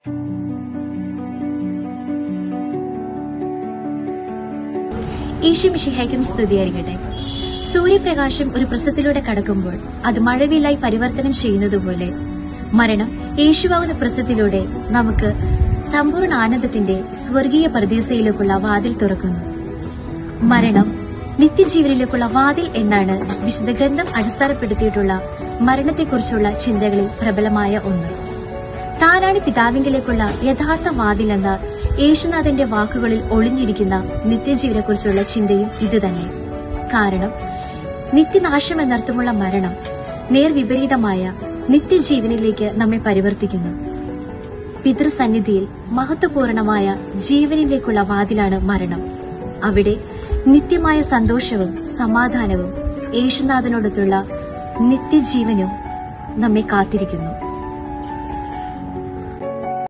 ഈശോ മിഷിഹയ്ക്കും സ്തുതിയായിരിക്കട്ടെ സൂര്യപ്രകാശം ഒരു പ്രസത്തിലൂടെ കടക്കുമ്പോൾ അത് മഴവില്ലായി പരിവർത്തനം ചെയ്യുന്നതുപോലെ മരണം യേശുവാകുന്ന പ്രസത്തിലൂടെ നമുക്ക് സമ്പൂർണ്ണ ആനന്ദത്തിന്റെ സ്വർഗീയ പരദീസയിലേക്കുള്ള വാതിൽ തുറക്കുന്നു മരണം നിത്യജീവനിലേക്കുള്ള വാതിൽ എന്നാണ് വിശുദ്ധ ഗ്രന്ഥം അടിസ്ഥാനപ്പെടുത്തിയിട്ടുള്ള മരണത്തെക്കുറിച്ചുള്ള ചിന്തകളിൽ പ്രബലമായ ഒന്ന് താനാണ് പിതാവിങ്കിലേക്കുള്ള യഥാർത്ഥ വാതിലെന്ന യേശുനാഥന്റെ വാക്കുകളിൽ ഒളിഞ്ഞിരിക്കുന്ന നിത്യജീവനെക്കുറിച്ചുള്ള ചിന്തയും ഇതുതന്നെ കാരണം നിത്യനാശം എന്നർത്ഥമുള്ള മരണം നേർവിപരീതമായ നിത്യജീവനിലേക്ക് നമ്മെ പരിവർത്തിക്കുന്നു പിതൃസന്നിധിയിൽ മഹത്വപൂർണമായ ജീവനിലേക്കുള്ള വാതിലാണ് മരണം അവിടെ നിത്യമായ സന്തോഷവും സമാധാനവും യേശുനാഥനോടൊത്തുള്ള നിത്യജീവനും നമ്മെ കാത്തിരിക്കുന്നു